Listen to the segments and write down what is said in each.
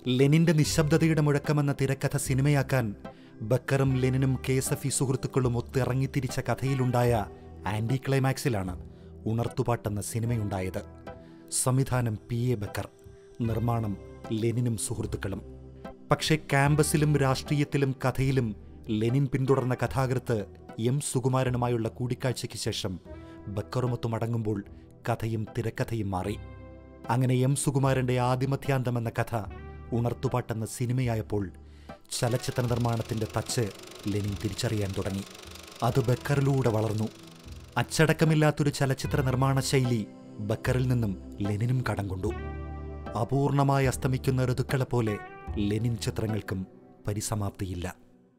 ലെനിന്റെ നിശബ്ദതയുടെ മുഴക്കമെന്ന തിരക്കഥ സിനിമയാക്കാൻ ബക്കറും ലെനിനും കെ എസ് എഫ് ഇ സുഹൃത്തുക്കളും ഒത്തിറങ്ങിത്തിരിച്ച കഥയിലുണ്ടായ ആന്റി ക്ലൈമാക്സിലാണ് ഉണർത്തുപാട്ടെന്ന സിനിമയുണ്ടായത് സംവിധാനം പി എ ബക്കർ നിർമ്മാണം ലെനിനും സുഹൃത്തുക്കളും പക്ഷേ ക്യാമ്പസിലും രാഷ്ട്രീയത്തിലും കഥയിലും ലെനിൻ പിന്തുടർന്ന കഥാകൃത്ത് എം സുകുമാരനുമായുള്ള കൂടിക്കാഴ്ചയ്ക്ക് ശേഷം ബക്കറുമൊത്തു മടങ്ങുമ്പോൾ കഥയും തിരക്കഥയും മാറി അങ്ങനെ എം സുകുമാരന്റെ ആദിമധ്യാന്തം എന്ന കഥ ഉണർത്തുപാട്ടെന്ന സിനിമയായപ്പോൾ ചലച്ചിത്ര നിർമ്മാണത്തിന്റെ തച്ച് ലെനിൻ തിരിച്ചറിയാൻ തുടങ്ങി അത് ബക്കറിലൂടെ വളർന്നു അച്ചടക്കമില്ലാത്തൊരു ചലച്ചിത്ര നിർമ്മാണ ശൈലി ബക്കറിൽ നിന്നും ലെനിനും കടം കൊണ്ടു അപൂർണമായി അസ്തമിക്കുന്ന ഋതുക്കളെ പോലെ ലെനിൻ ചിത്രങ്ങൾക്കും പരിസമാപ്തിയില്ല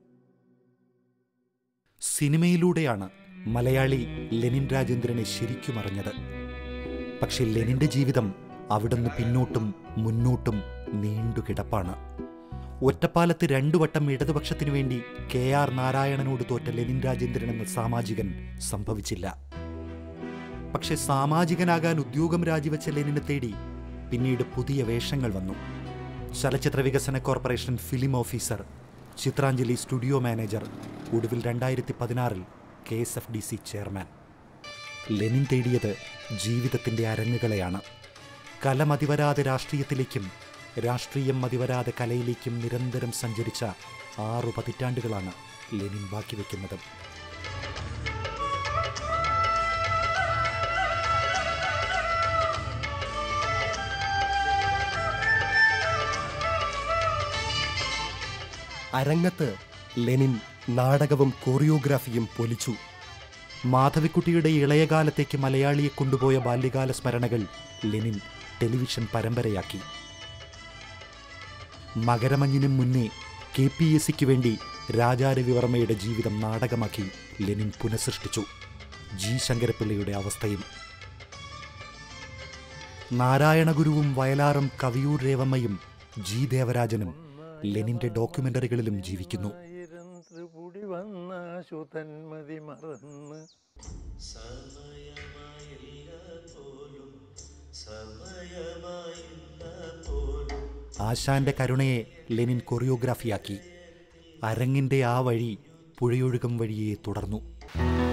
സിനിമയിലൂടെയാണ് മലയാളി ലെനിൻ രാജേന്ദ്രനെ ശരിക്കും അറിഞ്ഞത് പക്ഷെ ലെനിന്റെ ജീവിതം അവിടുന്ന് പിന്നോട്ടും മുന്നോട്ടും നീണ്ടുകിടപ്പാണ് ഒറ്റപ്പാലത്ത് രണ്ടു വട്ടം ഇടതുപക്ഷത്തിനു വേണ്ടി കെ ആർ നാരായണനോട് തോറ്റ ലെനിൻ രാജേന്ദ്രൻ എന്ന സാമാജികൻ സംഭവിച്ചില്ല പക്ഷെ സാമാജികനാകാൻ ഉദ്യോഗം രാജിവെച്ച ലെനിനെ തേടി പിന്നീട് പുതിയ വേഷങ്ങൾ വന്നു ചലച്ചിത്ര വികസന corporation film officer Chitranjali studio manager ഒടുവിൽ രണ്ടായിരത്തി പതിനാറിൽ K S F D C chairman Lenin തേടിയത് ജീവിതത്തിന്റെ അരങ്ങുകളെയാണ് കല മതിവരാതെ രാഷ്ട്രീയത്തിലേക്കും രാഷ്ട്രീയം മതിവരാതെ കലയിലേക്കും നിരന്തരം സഞ്ചരിച്ച ആറു പതിറ്റാണ്ടുകളാണ് ലെനിൻ ബാക്കി വയ്ക്കുന്നത് അരങ്ങത്ത് ലെനിൻ നാടകവും കോറിയോഗ്രാഫിയും പൊലിച്ചു മാധവിക്കുട്ടിയുടെ ഇളയകാലത്തേക്ക് മലയാളിയെ കൊണ്ടുപോയ ബാല്യകാല സ്മരണകൾ ലെനിൻ ടെലിവിഷൻ പരമ്പരയാക്കി മകരമഞ്ഞിനും മുന്നേ കെ പി എസ് സിക്ക് വേണ്ടി രാജാരവിവർമ്മയുടെ ജീവിതം നാടകമാക്കി ലെനിൻ പുനഃസൃഷ്ടിച്ചു ജി ശങ്കരപ്പിള്ളയുടെ അവസ്ഥയും നാരായണഗുരുവും വയലാറും കവിയൂർ രേവമ്മയും ജി ദേവരാജനും ലെനിന്റെ ഡോക്യുമെന്ററികളിലും ജീവിക്കുന്നു ആയിരം ത്രിപുടി വന്ന ശുതന്മതി മറന്ന് ആശാന്റെ കരുണയെ ലെനിൻ കൊറിയോഗ്രാഫിയാക്കി അരങ്ങിന്റെ ആ വഴി പുഴയൊഴുകം വഴിയെ തുടർന്നു